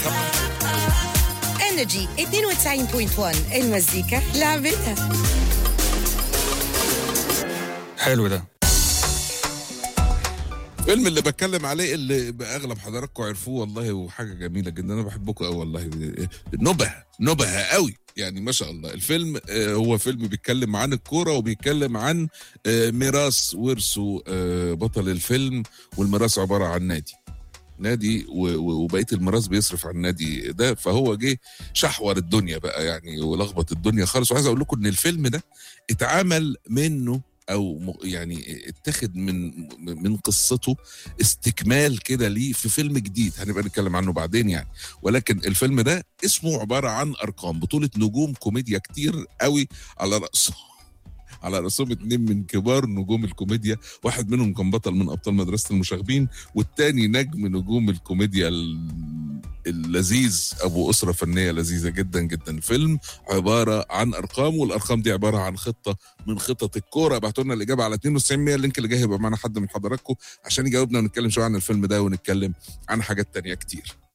انرجي 92.1 المزيكا لعبتها حلو ده الفيلم اللي بتكلم عليه اللي اغلب حضراتكم عرفوه والله وحاجه جميله جدا انا بحبكم قوي والله نبه نبه قوي يعني ما شاء الله الفيلم آه، هو فيلم بيتكلم عن الكوره وبيتكلم عن آه، ميراث ورثه آه، بطل الفيلم والميراث عباره عن نادي نادي و- و- وبقيه الميراث بيصرف على النادي ده فهو جه شحور الدنيا بقى يعني ولخبط الدنيا خالص وعايز اقول لكم ان الفيلم ده اتعمل منه او م- يعني اتخذ من من قصته استكمال كده ليه في فيلم جديد هنبقى نتكلم عنه بعدين يعني ولكن الفيلم ده اسمه عباره عن ارقام بطوله نجوم كوميديا كتير قوي على راسه على راسهم اتنين من كبار نجوم الكوميديا واحد منهم كان بطل من ابطال مدرسه المشاغبين والتاني نجم نجوم الكوميديا ال- اللذيذ ابو اسره فنيه لذيذه جدا جدا فيلم عباره عن ارقام والارقام دي عباره عن خطه من خطط الكوره ابعتوا لنا الاجابه على 92 اللينك اللي جاي هيبقى معانا حد من حضراتكم عشان يجاوبنا ونتكلم شويه عن الفيلم ده ونتكلم عن حاجات تانية كتير